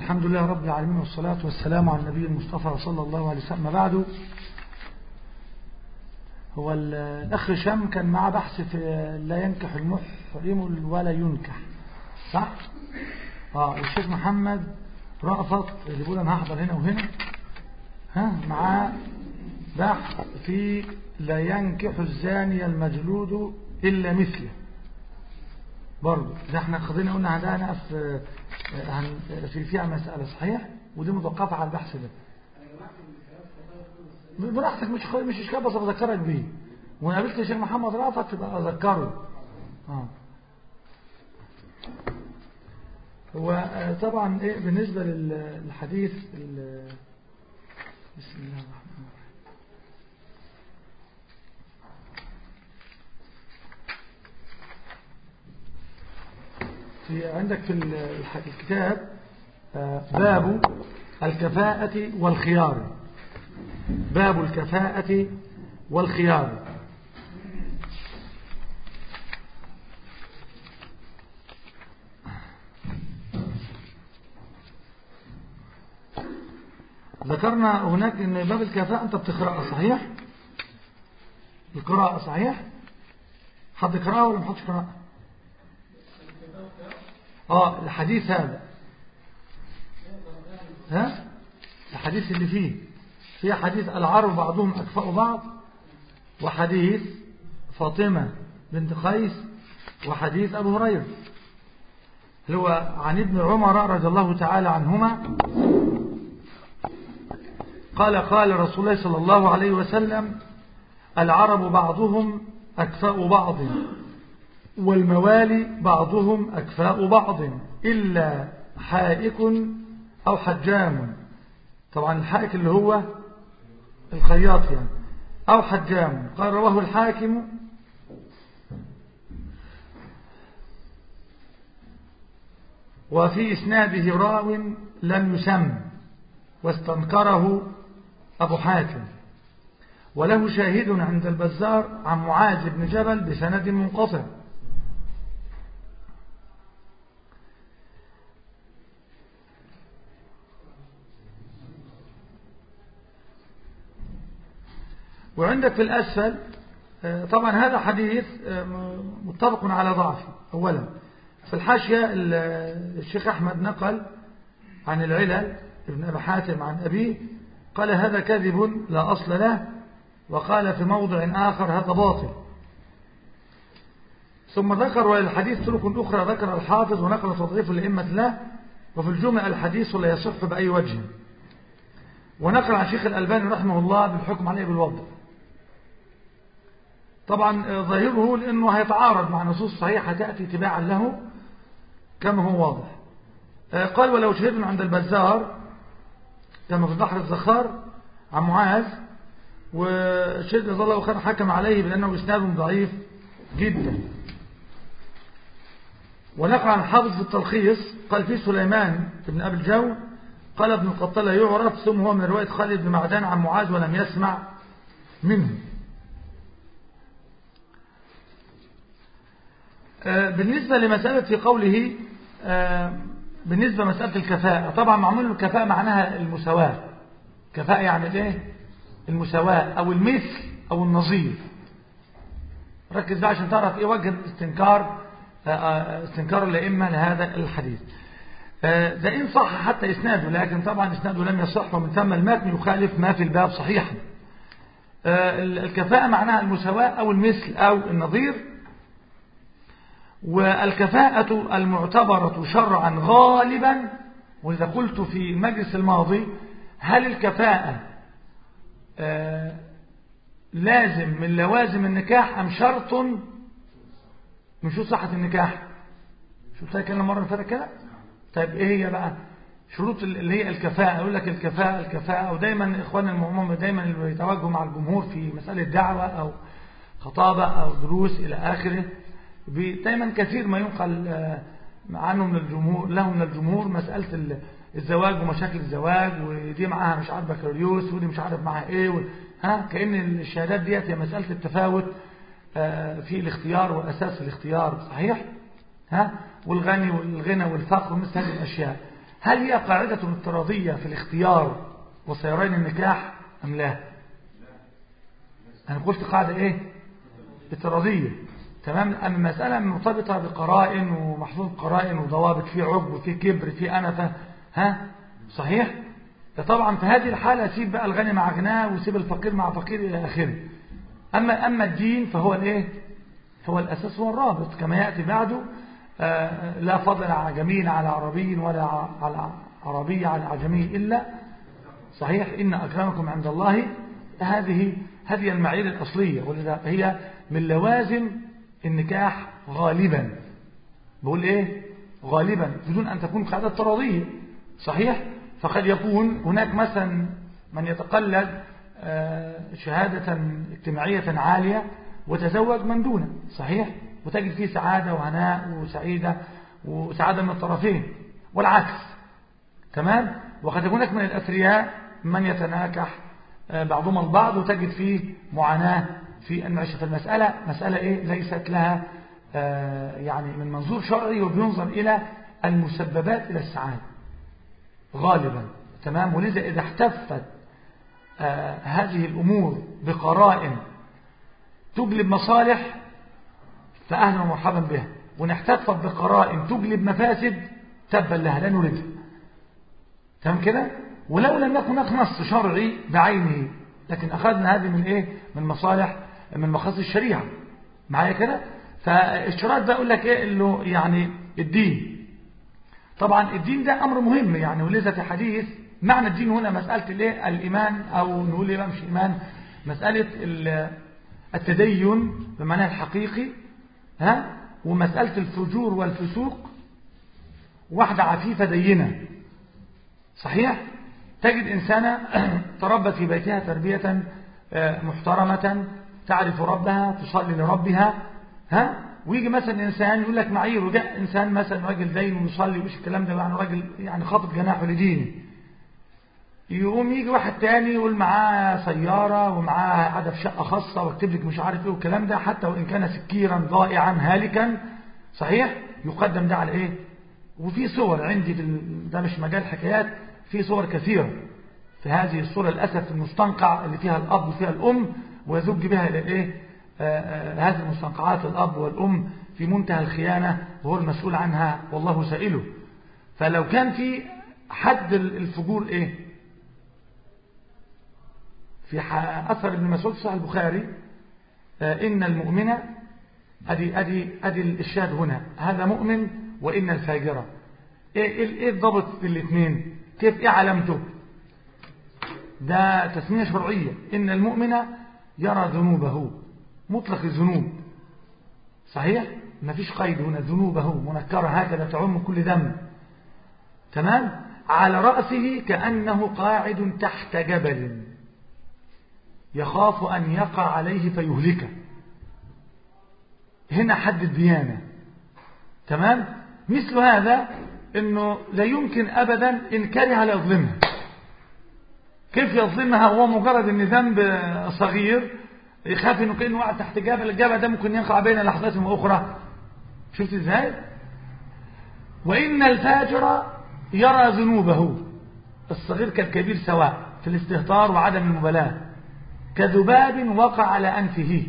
الحمد لله رب العالمين والصلاة والسلام على النبي المصطفى صلى الله عليه وسلم بعده هو الأخ هشام كان معاه بحث في لا ينكح المحرم ولا ينكح صح؟ اه والشيخ محمد رأفت اللي بيقول انا هحضر هنا وهنا ها معاه بحث في لا ينكح الزاني المجلود إلا مثله برضه ده احنا خدينا قلنا ده انا في في فيها مسألة صحيح ودي متوقفة على البحث ده براحتك مش مش اشكال بس بذكرك بيه وانا قابلت الشيخ محمد رافت تبقى اذكره اه هو طبعا ايه بالنسبة للحديث بسم الله الرحمن الرحيم في عندك في الكتاب باب الكفاءة والخيار باب الكفاءة والخيار ذكرنا هناك ان باب الكفاءة انت بتقرأها صحيح القراءة صحيح حد قراءة ولا محدش قراءة اه الحديث هذا ها الحديث اللي فيه في حديث العرب بعضهم أكفأ بعض وحديث فاطمة بنت قيس وحديث أبو هريرة اللي هو عن ابن عمر رضي الله تعالى عنهما قال قال رسول الله صلى الله عليه وسلم العرب بعضهم أكفأ بعض والموالي بعضهم أكفاء بعض إلا حائك أو حجام طبعا الحائك اللي هو الخياط يعني أو حجام قال رواه الحاكم وفي إسناده راو لم يسم واستنكره أبو حاتم وله شاهد عند البزار عن معاذ بن جبل بسند منقطع وعندك في الأسفل طبعا هذا حديث متفق على ضعفه أولا في الحاشية الشيخ أحمد نقل عن العلل ابن أبي حاتم عن أبيه قال هذا كذب لا أصل له وقال في موضع آخر هذا باطل ثم ذكر وللحديث طرق أخرى ذكر الحافظ ونقل تضعيف الأئمة له وفي الجمع الحديث لا يصح بأي وجه ونقل عن شيخ الألباني رحمه الله بالحكم عليه بالوضع طبعا ظاهره لأنه هيتعارض مع نصوص صحيحة تأتي تباعا له كما هو واضح قال ولو شهد عند البزار كما في بحر الزخار عن معاذ وشهد رضي الله خير حكم عليه بأنه إسناد ضعيف جدا ونقل عن حافظ في التلخيص قال في سليمان بن أبي الجو قال ابن القطال لا يعرف ثم هو من رواية خالد بن معدان عن معاذ ولم يسمع منه بالنسبة لمسألة في قوله بالنسبة لمسألة الكفاءة طبعا معمول الكفاءة معناها المساواة كفاءة يعني ايه المساواة او المثل او النظير ركز بقى عشان تعرف ايه وجه الاستنكار استنكار الائمة لهذا الحديث ده إن صح حتى إسناده لكن طبعا إسناده لم يصح ومن ثم المتن يخالف ما في الباب صحيحا الكفاءة معناها المساواة أو المثل أو النظير والكفاءة المعتبرة شرعا غالبا وإذا قلت في المجلس الماضي هل الكفاءة لازم من لوازم النكاح أم شرط من شو صحة النكاح شو كلام مرة فاتت كده طيب ايه هي بقى شروط اللي هي الكفاءة يقول لك الكفاءة الكفاءة ودايما اخواننا المؤمنين دايما اللي بيتواجهوا مع الجمهور في مسألة دعوة او خطابة او دروس الى اخره دايما كثير ما ينقل عنه من الجمهور له من الجمهور مسألة الزواج ومشاكل الزواج ودي معاها مش عارف بكالوريوس ودي مش عارف معاها ايه و... ها كأن الشهادات ديت هي مسألة التفاوت في الاختيار واساس الاختيار صحيح ها والغني والغنى والفقر ومثل هذه الأشياء هل هي قاعدة اضطرادية في الاختيار وسيرين النكاح أم لا أنا قلت قاعدة إيه اضطرادية تمام أما المسألة مرتبطة بقرائن ومحفوظ قرائن وضوابط في عجب وفي كبر في أنفة ها صحيح فطبعا في هذه الحالة سيب بقى الغني مع غناه وسيب الفقير مع فقير إلى آخره أما أما الدين فهو الإيه هو الأساس والرابط كما يأتي بعده آه لا فضل على عجمي على عربي ولا على عربي على عجمي إلا صحيح إن أكرمكم عند الله هذه هذه المعايير الأصلية ولذا هي من لوازم النكاح غالبا بقول إيه غالبا بدون أن تكون قاعدة اضطرارية صحيح فقد يكون هناك مثلا من يتقلد شهادة اجتماعية عالية وتزوج من دونه صحيح وتجد فيه سعادة وهناء وسعيدة وسعادة من الطرفين والعكس تمام وقد يكون هناك من الأثرياء من يتناكح بعضهم البعض وتجد فيه معاناة في المعيشة فالمسألة مسألة إيه ليست لها يعني من منظور شرعي وبينظر إلى المسببات إلى السعادة غالبا تمام ولذا إذا احتفت آه هذه الأمور بقرائن تجلب مصالح فأهلا ومرحبا بها ونحتفت بقرائن تجلب مفاسد تبا لها لا نريدها تمام كده ولو لم يكن هناك نص شرعي بعينه لكن أخذنا هذه من إيه من مصالح من مقاصد الشريعة معايا كده فالشراط ده أقول لك إيه اللي يعني الدين طبعا الدين ده أمر مهم يعني ولذا في حديث معنى الدين هنا مسألة الايه الإيمان أو نقول إيه مش إيمان مسألة التدين بمعنى الحقيقي ها ومسألة الفجور والفسوق واحدة عفيفة دينة صحيح تجد إنسانة تربت في بيتها تربية محترمة تعرف ربها تصلي لربها ها ويجي مثلا إنسان يقول لك معايير وجاء إنسان مثلا راجل دين ويصلي وإيش الكلام ده يعني راجل يعني خاطب جناحه لدينه يقوم يجي واحد تاني يقول معاه سيارة ومعاه قاعدة في شقة خاصة واكتب لك مش عارف ايه والكلام ده حتى وإن كان سكيرا ضائعا هالكا صحيح يقدم ده على ايه وفي صور عندي في ال... ده مش مجال حكايات في صور كثيرة في هذه الصورة للأسف المستنقع اللي فيها الأب وفيها الأم ويزج بها إلى ايه هذه المستنقعات الأب والأم في منتهى الخيانة وهو المسؤول عنها والله سائله فلو كان في حد الفجور ايه في أثر ابن مسعود صحيح البخاري إن المؤمن أدي, أدي, أدي الشاهد هنا هذا مؤمن وإن الفاجرة إيه, إيه الضبط في الاثنين كيف إيه علامته ده تسمية شرعية إن المؤمن يرى ذنوبه مطلق الذنوب صحيح ما فيش قيد هنا ذنوبه منكرة هكذا تعم كل ذنب تمام على رأسه كأنه قاعد تحت جبل يخاف أن يقع عليه فيهلكه هنا حد الديانة تمام مثل هذا انه لا يمكن ابدا ان كره لا يظلمها كيف يظلمها وهو مجرد ان ذنب صغير يخاف انه كانه وقع تحت جبل الجبل ده ممكن يقع بين لحظات واخرى شفت ازاي وان الفاجر يرى ذنوبه الصغير كالكبير سواء في الاستهتار وعدم المبالاه كذباب وقع على أنفه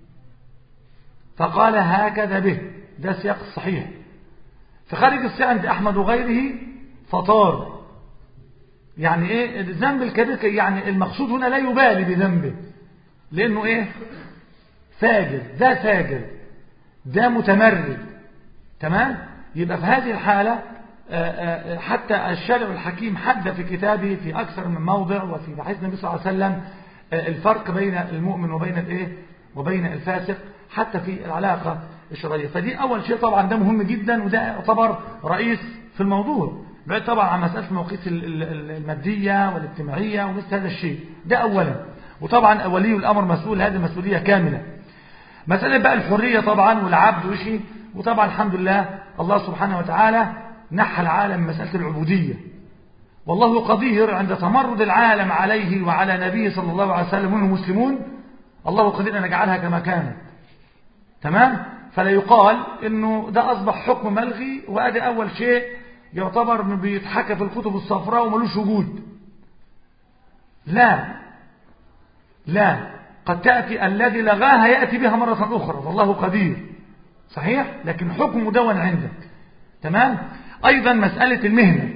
فقال هكذا به ده سياق الصحيح فخارج السياق عند أحمد وغيره فطار يعني ايه الذنب الكبير يعني المقصود هنا لا يبالي بذنبه لانه ايه فاجر ده فاجر ده متمرد تمام يبقى في هذه الحالة حتى الشارع الحكيم حد في كتابه في أكثر من موضع وفي بحيث النبي صلى الله عليه وسلم الفرق بين المؤمن وبين الايه وبين الفاسق حتى في العلاقة الشرعية فدي أول شيء طبعا ده مهم جدا وده يعتبر رئيس في الموضوع بعد طبعا عن مسألة المواقيت المادية والاجتماعية ومثل هذا الشيء ده أولا وطبعا ولي الأمر مسؤول هذه مسؤولية كاملة مسألة بقى الحرية طبعا والعبد وشي وطبعا الحمد لله الله سبحانه وتعالى نحى العالم مسألة العبودية والله قدير عند تمرد العالم عليه وعلى نبيه صلى الله عليه وسلم منه مسلمون الله قدير أن يجعلها كما كانت تمام فلا يقال انه ده اصبح حكم ملغي وادي اول شيء يعتبر بيتحكى في الكتب الصفراء وملوش وجود لا لا قد تأتي الذي لغاها يأتي بها مرة أخرى والله قدير صحيح لكن حكم مدون عندك تمام أيضا مسألة المهنة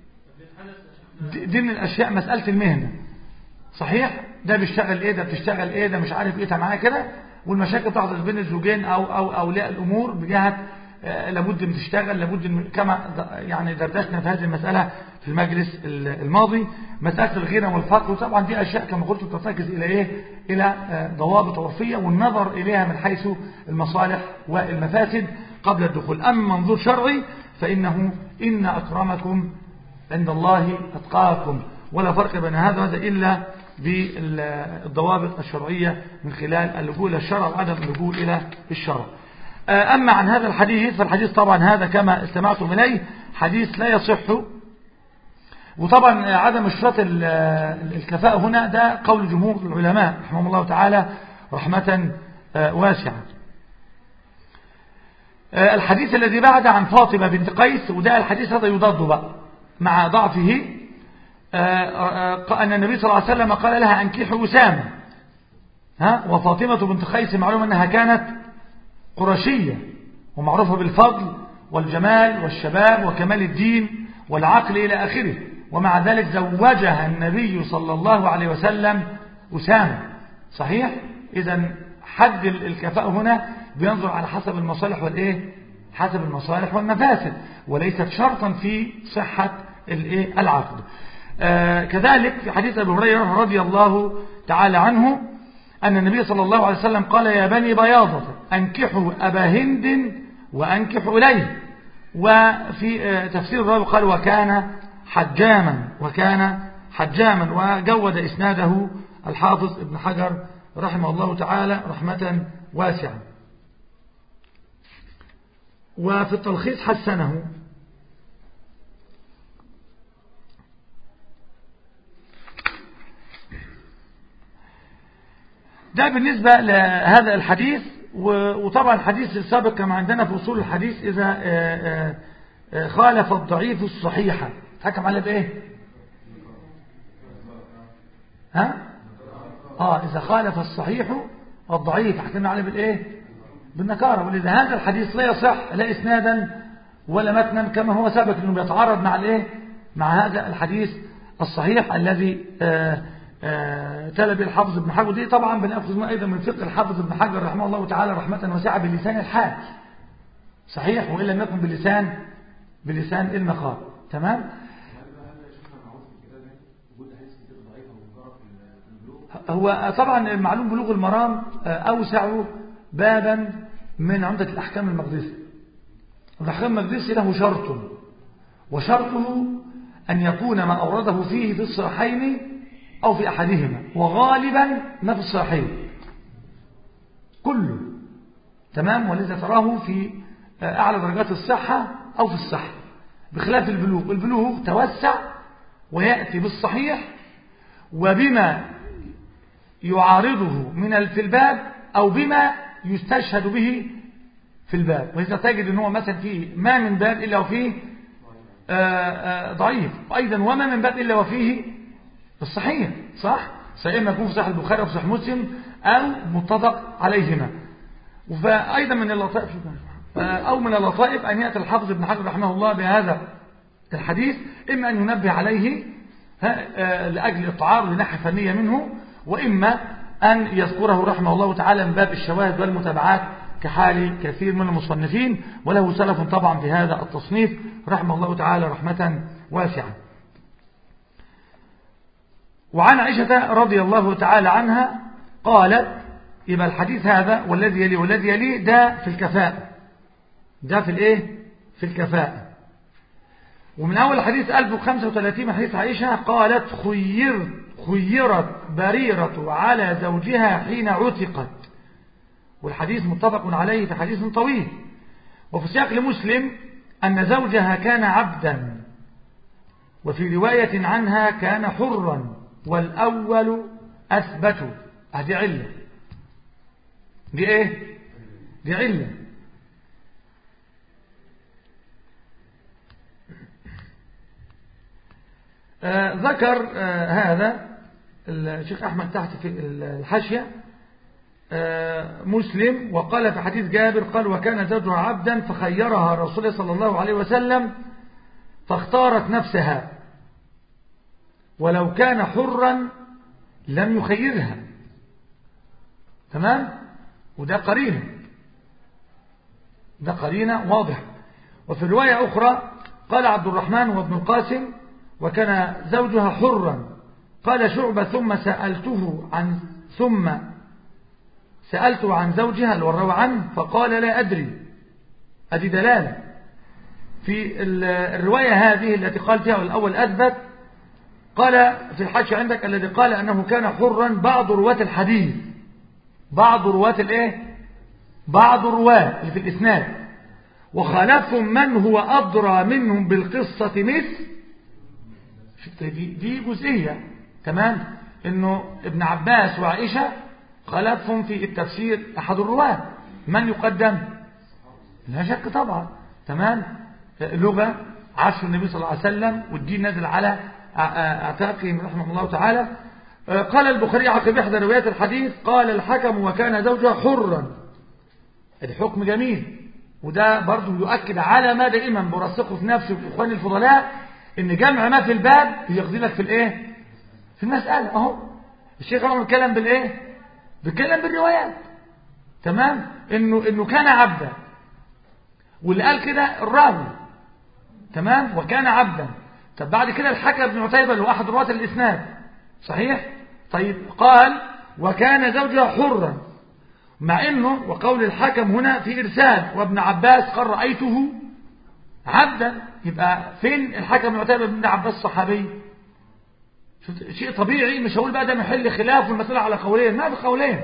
دي من الأشياء مسألة المهنة صحيح ده بيشتغل ايه ده بتشتغل ايه ده مش عارف ايه معايا كده والمشاكل بتحدث بين الزوجين او او اولياء الامور بجهه آه لابد من تشتغل لابد من كما يعني دردشنا في هذه المساله في المجلس الماضي مساله الغنى والفقر وطبعا دي اشياء كما قلت ترتكز الى ايه الى آه ضوابط عرفيه والنظر اليها من حيث المصالح والمفاسد قبل الدخول اما منظور شرعي فانه ان اكرمكم عند الله اتقاكم ولا فرق بين هذا وهذا الا بالضوابط الشرعية من خلال اللجوء إلى الشرع وعدم اللجوء إلى الشرع أما عن هذا الحديث فالحديث طبعا هذا كما استمعتم إليه حديث لا يصح وطبعا عدم اشتراط الكفاءة هنا ده قول جمهور العلماء رحمه الله تعالى رحمة واسعة الحديث الذي بعد عن فاطمة بنت قيس وده الحديث هذا يضاد بقى مع ضعفه أن النبي صلى الله عليه وسلم قال لها أنكحوا أسامة ها وفاطمة بنت قيس معلوم أنها كانت قرشية ومعروفة بالفضل والجمال والشباب وكمال الدين والعقل إلى آخره ومع ذلك زوجها النبي صلى الله عليه وسلم أسامة صحيح؟ إذا حد الكفاءة هنا بينظر على حسب المصالح والإيه؟ حسب المصالح والمفاسد وليست شرطا في صحة الإيه؟ العقد آه كذلك في حديث أبي هريرة رضي الله تعالى عنه أن النبي صلى الله عليه وسلم قال يا بني بياضة أنكحوا أبا هند وأنكحوا إليه وفي آه تفسير الراوي قال وكان حجاما وكان حجاما وجود إسناده الحافظ ابن حجر رحمه الله تعالى رحمة واسعة وفي التلخيص حسنه ده بالنسبة لهذا الحديث وطبعا الحديث السابق كما عندنا في أصول الحديث إذا خالف الضعيف الصحيحة حكم عليه بإيه ها آه إذا خالف الصحيح الضعيف حكمنا عليه بالإيه بالنكارة ولذا هذا الحديث لا يصح لا إسنادا ولا متنا كما هو سابق أنه بيتعارض مع الإيه مع هذا الحديث الصحيح الذي آه تلب الحافظ ابن حجر دي طبعا بنأخذ منه أيضا من فقه الحافظ ابن حجر رحمه الله تعالى رحمة واسعة بلسان الحال صحيح وإن لم يكن بلسان بلسان المقال تمام هو طبعا المعلوم بلوغ المرام أوسع بابا من عمدة الأحكام المقدسي الأحكام المقدسي له شرط وشرطه أن يكون ما أورده فيه في الصحيحين أو في أحدهما وغالبا ما في الصحيحين كله تمام ولذا تراه في أعلى درجات الصحة أو في الصحة بخلاف البلوغ البلوغ توسع ويأتي بالصحيح وبما يعارضه من في الباب أو بما يستشهد به في الباب ولذا تجد أنه مثلا فيه ما من باب إلا وفيه ضعيف وأيضا وما من باب إلا وفيه الصحيح صح سواء يكون في صحيح البخاري أو في صحيح مسلم أو متفق عليهما فأيضا من اللطائف أو من اللطائف أن يأتي الحافظ ابن حجر رحمه الله بهذا الحديث إما أن ينبه عليه لأجل إطعار لناحية فنية منه وإما أن يذكره رحمه الله تعالى من باب الشواهد والمتابعات كحال كثير من المصنفين وله سلف طبعا في هذا التصنيف رحمه الله تعالى رحمة واسعة وعن عائشة رضي الله تعالى عنها قالت يبقى الحديث هذا والذي يلي والذي يلي ده في الكفاءة ده في الايه في الكفاءة ومن أول حديث 1035 من حديث عائشة قالت خيرت خيرت بريرة على زوجها حين عتقت والحديث متفق عليه في حديث طويل وفي سياق لمسلم أن زوجها كان عبدا وفي رواية عنها كان حرا والأول أثبت هذه علة دي ايه دي علة آه ذكر آه هذا الشيخ أحمد تحت في الحاشية آه مسلم وقال في حديث جابر قال وكان زوجها عبدا فخيرها رسول الله صلى الله عليه وسلم فاختارت نفسها ولو كان حرا لم يخيرها تمام وده قرينه ده قرينه واضحه وفي رواية أخرى قال عبد الرحمن وابن القاسم وكان زوجها حرا قال شعبة ثم سألته عن ثم سألته عن زوجها اللي وروا عنه فقال لا أدري أدي دلالة في الرواية هذه التي قال فيها الأول أثبت قال في الحاشية عندك الذي قال أنه كان حرا بعض رواة الحديث بعض رواة الايه بعض الرواة اللي في الإسناد وخالفهم من هو أدرى منهم بالقصة مثل شفت دي, دي جزئية تمام انه ابن عباس وعائشة خالفهم في التفسير أحد الرواة من يقدم لا شك طبعا تمام لغة عرش النبي صلى الله عليه وسلم والدين نازل على اعتاقهم رحمه الله تعالى قال البخاري عقب إحدى روايات الحديث قال الحكم وكان زوجها حرا الحكم جميل وده برضه يؤكد على ما دائما برسخه في نفسه في إخواني الفضلاء إن جمع ما في الباب يقضي لك في الإيه في المسألة أهو الشيخ عمر بيتكلم بالإيه بيتكلم بالروايات تمام إنه إنه كان عبدا واللي قال كده الراوي تمام وكان عبدا طب بعد كده الحكم بن عتيبة اللي هو أحد رواة الإسناد صحيح طيب قال وكان زوجها حرا مع انه وقول الحكم هنا في ارسال وابن عباس قال رايته عبدا يبقى فين الحكم معتبر ابن عباس صحابي شيء طبيعي مش هقول بقى ده محل خلاف والمسألة على قولين ما في قولين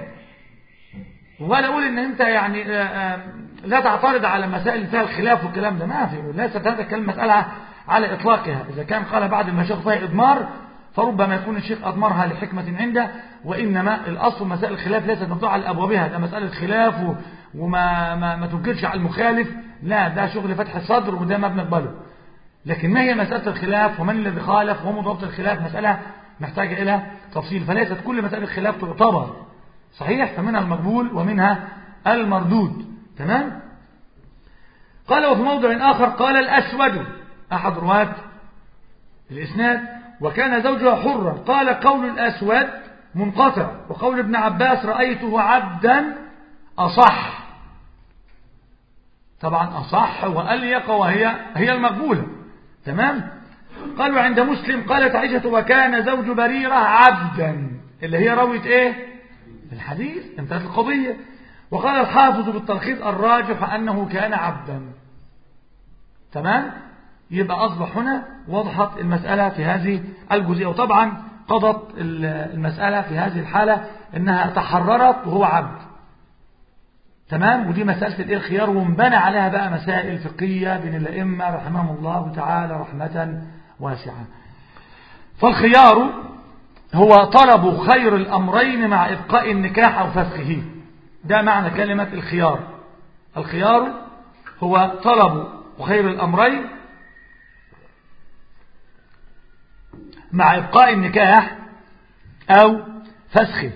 ولا اقول ان انت يعني لا تعترض على مسائل فيها الخلاف والكلام ده ما في ليست هذا الكلام مسألة على اطلاقها اذا كان قال بعد المشايخ فيها اضمار فربما يكون الشيخ أضمرها لحكمة عنده وإنما الأصل مسائل الخلاف ليست مفتوحة على أبوابها ده مسألة خلاف وما ما, ما تنكرش على المخالف لا ده شغل فتح الصدر وده ما بنقبله لكن ما هي مسألة الخلاف ومن الذي خالف وما ضبط الخلاف مسألة محتاجة إلى تفصيل فليست كل مسائل الخلاف تعتبر صحيح فمنها المقبول ومنها المردود تمام قال وفي موضع آخر قال الأسود أحد رواة الإسناد وكان زوجها حرا قال قول الأسود منقطع وقول ابن عباس رأيته عبدا أصح طبعا أصح وأليق وهي هي المقبولة تمام قالوا عند مسلم قالت عائشة وكان زوج بريرة عبدا اللي هي روية ايه الحديث انتهت القضية وقال الحافظ بالتلخيص الراجح أنه كان عبدا تمام يبقى أصبح هنا وضحت المسألة في هذه الجزئية وطبعا قضت المسألة في هذه الحالة انها تحررت وهو عبد تمام ودي مسألة الايه الخيار وانبنى عليها بقى مسائل فقهية بين الأئمة رحمهم الله تعالى رحمة واسعة فالخيار هو طلب خير الأمرين مع إبقاء النكاح أو فسخه ده معنى كلمة الخيار الخيار هو طلب خير الأمرين مع إبقاء النكاح أو فسخه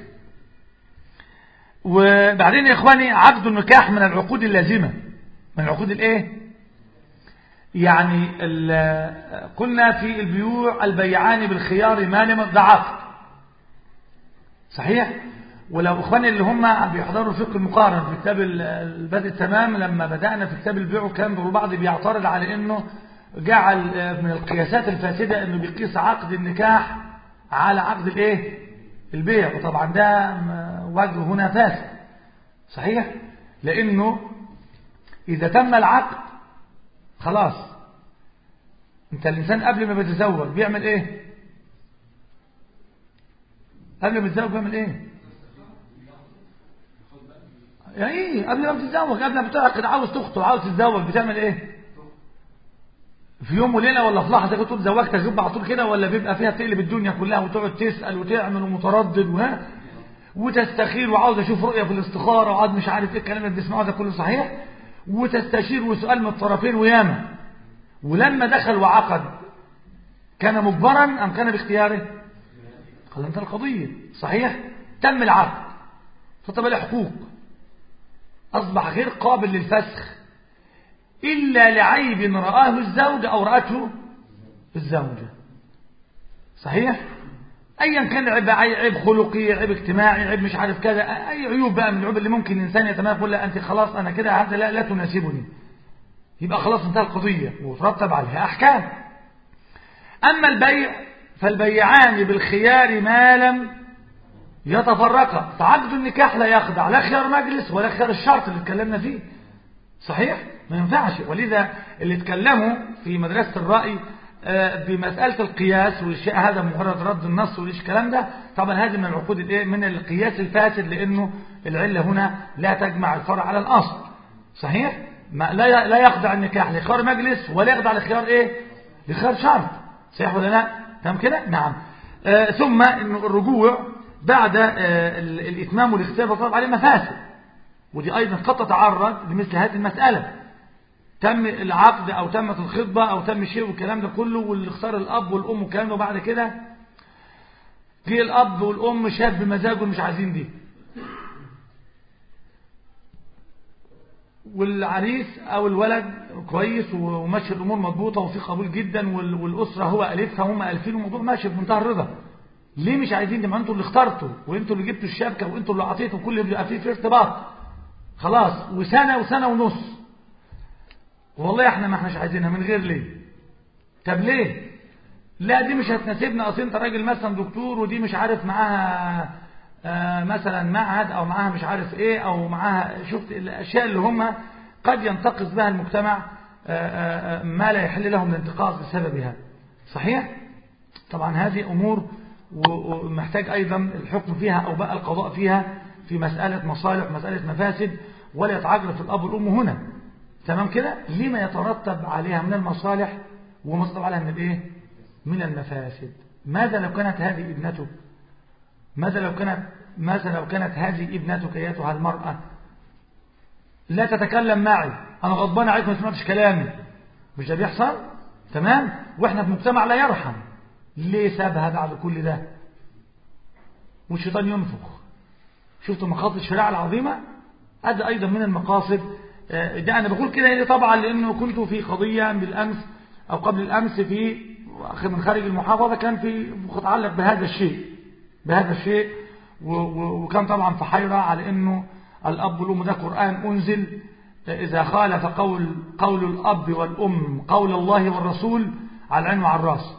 وبعدين يا إخواني عقد النكاح من العقود اللازمة من العقود الإيه يعني قلنا في البيوع البيعان بالخيار ما لم ده عقد صحيح ولو إخواني اللي هم بيحضروا فقه المقارنة في كتاب البدء التمام لما بدأنا في كتاب البيع وكان البعض بيعترض على إنه جعل من القياسات الفاسدة انه بيقيس عقد النكاح على عقد الايه البيع وطبعا ده وجه هنا فاسد صحيح لانه اذا تم العقد خلاص انت الانسان قبل ما بيتزوج بيعمل ايه قبل ما يتزوج بيعمل ايه يعني ايه قبل ما بتتزوج قبل ما بتعقد عاوز تخطب عاوز تتزوج بتعمل ايه في يوم وليله ولا في لحظه كده تقول زوجتك يبقى على طول كده ولا بيبقى فيها تقلب الدنيا كلها وتقعد تسال وتعمل ومتردد وها وتستخير وعاوز اشوف رؤيه في الاستخاره وعاوز مش عارف ايه الكلام اللي بنسمعه ده كله صحيح وتستشير وسؤال من الطرفين وياما ولما دخل وعقد كان مجبرا أم كان باختياره قال انت القضية صحيح تم العقد فطب له حقوق أصبح غير قابل للفسخ إلا لعيب رآه الزوج أو رأته الزوجة صحيح ايا كان عيب عيب خلقي عيب اجتماعي عيب مش عارف كذا اي عيوب بقى من العيوب اللي ممكن الانسان يتمام يقول لا انت خلاص انا كده هذا لا, لا تناسبني يبقى خلاص انتهى القضيه وترتب عليها احكام اما البيع فالبيعان بالخيار ما لم يتفرقا فعقد النكاح لا يخضع لا خيار مجلس ولا خيار الشرط اللي اتكلمنا فيه صحيح ما ينفعش ولذا اللي اتكلموا في مدرسه الراي بمسألة القياس والشيء هذا مجرد رد النص وليش الكلام ده طبعا هذه من العقود الايه من القياس الفاسد لانه العله هنا لا تجمع الفرع على الاصل صحيح ما لا لا يخضع النكاح لخيار مجلس ولا يخضع لخيار ايه لخيار شرط صحيح ولا لا تمام كده نعم آه ثم انه الرجوع بعد آه الاتمام والاختيار طبعا عليه مفاسد ودي ايضا قد تتعرض لمثل هذه المساله تم العقد او تمت الخطبة او تم شيء والكلام ده كله واللي اختار الاب والام والكلام ده وبعد كده جه الاب والام شاف بمزاجه مش عايزين دي والعريس او الولد كويس وماشي الامور مضبوطه وفي قبول جدا والاسره هو الفها وهم الفين والموضوع ماشي بمنتهى الرضا ليه مش عايزين دي ما انتوا اللي اخترتوا وانتوا اللي جبتوا الشبكه وانتوا اللي عطيتوا كل بيبقى فيه في ارتباط خلاص وسنه وسنه ونص والله احنا ما احناش عايزينها من غير ليه طب ليه لا دي مش هتناسبنا اصل انت راجل مثلا دكتور ودي مش عارف معاها آه مثلا معهد او معاها مش عارف ايه او معاها شفت الاشياء اللي هم قد ينتقص بها المجتمع آه آه ما لا يحل لهم الانتقاص بسببها صحيح طبعا هذه امور ومحتاج ايضا الحكم فيها او بقى القضاء فيها في مسألة مصالح مسألة مفاسد ولا يتعجل في الاب والام هنا تمام كده لما يترتب عليها من المصالح وما يترتب عليها من الايه من المفاسد ماذا لو كانت هذه ابنتك ماذا لو كانت ماذا لو كانت هذه ابنتك ايتها المرأة لا تتكلم معي انا غضبان عليك ما سمعتش كلامي مش ده بيحصل تمام واحنا في مجتمع لا يرحم ليه سابها بعد كل ده والشيطان ينفخ شفتوا مقاصد الشريعه العظيمه هذا ايضا من المقاصد ده أنا بقول كده طبعا لأنه كنت في قضية بالأمس أو قبل الأمس في من خارج المحافظة كان في متعلق بهذا الشيء بهذا الشيء وكان طبعا في حيرة على أنه الأب والأم ده قرآن أنزل إذا خالف قول قول الأب والأم قول الله والرسول على العين وعلى الراس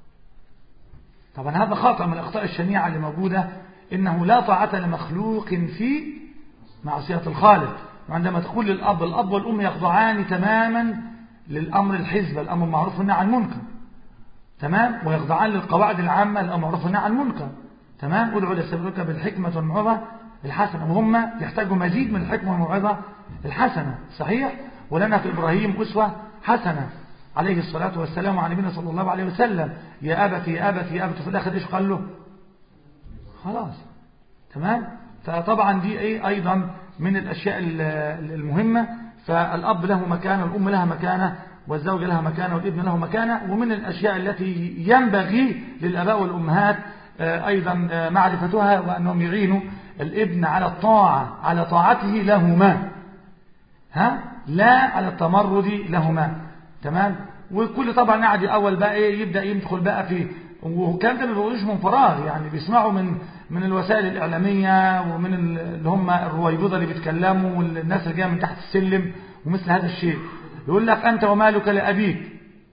طبعا هذا خطأ من الأخطاء الشنيعة اللي موجودة إنه لا طاعة لمخلوق في معصية الخالق وعندما تقول للأب الأب والأم يخضعان تماما للأمر الحزب الأمر المعروف والنهي عن المنكر تمام ويخضعان للقواعد العامة الأمر المعروف والنهي عن المنكر تمام ادعوا لسبيلك بالحكمة والموعظة الحسنة وهم يحتاجوا مزيد من الحكمة والموعظة الحسنة صحيح ولنا في إبراهيم أسوة حسنة عليه الصلاة والسلام على نبينا صلى الله عليه وسلم يا أبت يا أبت يا أبت في الآخر إيش قال له خلاص تمام فطبعا دي ايه أيضا من الأشياء المهمة فالأب له مكانة والأم لها مكانة والزوجة لها مكانة والابن له مكانة ومن الأشياء التي ينبغي للأباء والأمهات أيضا معرفتها وأنهم يعينوا الابن على الطاعة على طاعته لهما ها لا على التمرد لهما تمام والكل طبعا قاعد اول بقى ايه يبدا يدخل بقى في والكلام ده ما بيقولوش من فراغ يعني بيسمعوا من من الوسائل الاعلاميه ومن اللي هم الرويبضه اللي بيتكلموا والناس اللي جايه من تحت السلم ومثل هذا الشيء يقول لك انت ومالك لابيك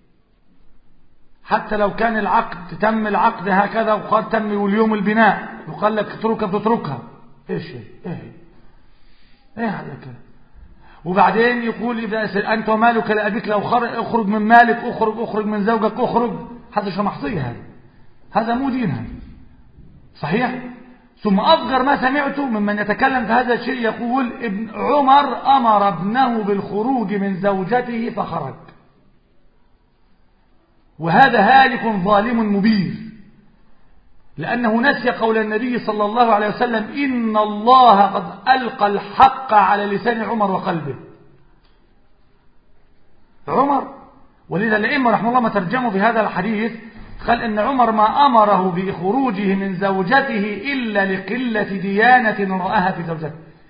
حتى لو كان العقد تم العقد هكذا وقد تم واليوم البناء وقال لك اتركها بتتركها ايش ايه ايه هذا كده وبعدين يقول يبقى أنت ومالك لأبيك لو خرج اخرج من مالك اخرج اخرج من زوجك اخرج هذا شو محصية هذا هذا مو دين هذا صحيح ثم أفجر ما سمعته ممن يتكلم في هذا الشيء يقول ابن عمر أمر ابنه بالخروج من زوجته فخرج وهذا هالك ظالم مبين لأنه نسي قول النبي صلى الله عليه وسلم إن الله قد ألقى الحق على لسان عمر وقلبه عمر ولذا الأئمة رحمه الله ما ترجموا في هذا الحديث قال إن عمر ما أمره بخروجه من زوجته إلا لقلة ديانة رآها في زوجته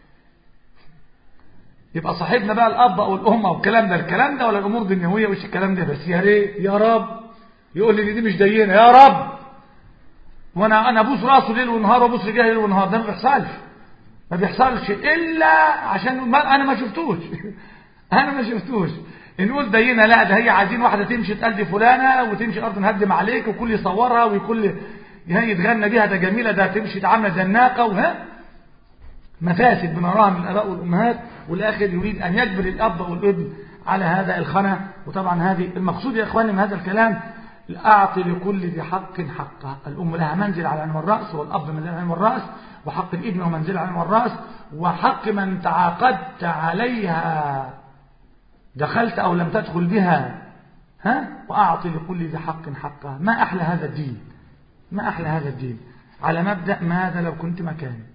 يبقى صاحبنا بقى الأب أو الأم أو الكلام ده الكلام ده ولا الأمور الدنيوية وش الكلام ده بس يا ريت يا رب يقول لي دي مش دينة يا رب وانا انا ابوس راسه ليل ونهار وابوس رجليه ليل ونهار ده ما بيحصلش ما بيحصلش الا عشان ما انا ما شفتوش انا ما شفتوش نقول دينا لا ده هي عايزين واحده تمشي تقلد فلانه وتمشي ارض نهدم عليك وكل يصورها وكل يتغنى بيها ده جميله ده تمشي عامله زناقه وها مفاسد بنراها من الاباء والامهات والاخر يريد ان يجبر الاب والابن على هذا الخنا وطبعا هذه المقصود يا اخواني من هذا الكلام أعطي لكل ذي حق حقه الأم لها منزل على علم الرأس والأب منزل على علم الرأس وحق الابن ومنزل على علم الرأس وحق من تعاقدت عليها دخلت أو لم تدخل بها ها وأعطي لكل ذي حق حقه ما أحلى هذا الدين ما أحلى هذا الدين على مبدأ ماذا لو كنت مكاني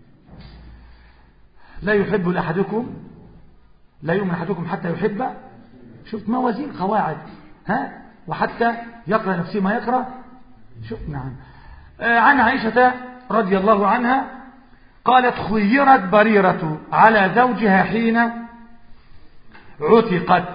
لا يحب لأحدكم لا يؤمن أحدكم حتى يحب شفت موازين قواعد ها وحتى يقرأ نفسه ما يقرأ شوف نعم عن عائشة رضي الله عنها قالت خيرت بريرة على زوجها حين عتقت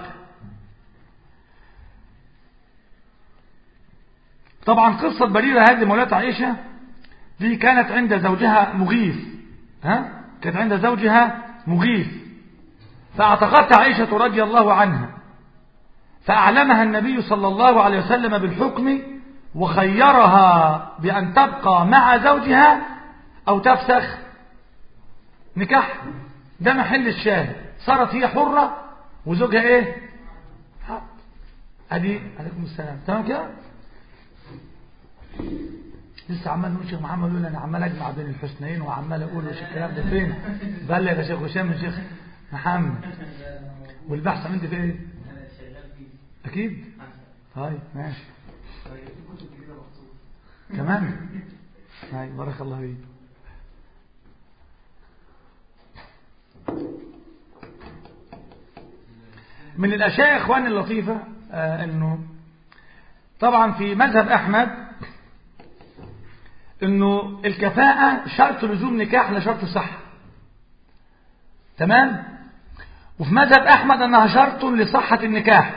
طبعا قصة بريرة هذه مولاة عائشة دي كانت عند زوجها مغيث ها كانت عند زوجها مغيث فاعتقدت عائشة رضي الله عنها فأعلمها النبي صلى الله عليه وسلم بالحكم وخيرها بأن تبقى مع زوجها أو تفسخ نكاح ده محل الشاهد صارت هي حرة وزوجها ايه حق ادي عليكم السلام تمام كده لسه عمال نقول شيخ محمد يقول انا عمال اجمع بين الحسنين وعمال اقول وش الكلام ده فين بلغ يا شيخ هشام من شيخ محمد والبحث عندي فين اكيد طيب ماشي كمان هاي بارك الله فيك من الاشياء يا اخواني اللطيفه آه انه طبعا في مذهب احمد انه الكفاءه شرط لزوم نكاح لا شرط صحه تمام وفي مذهب احمد انها شرط لصحه النكاح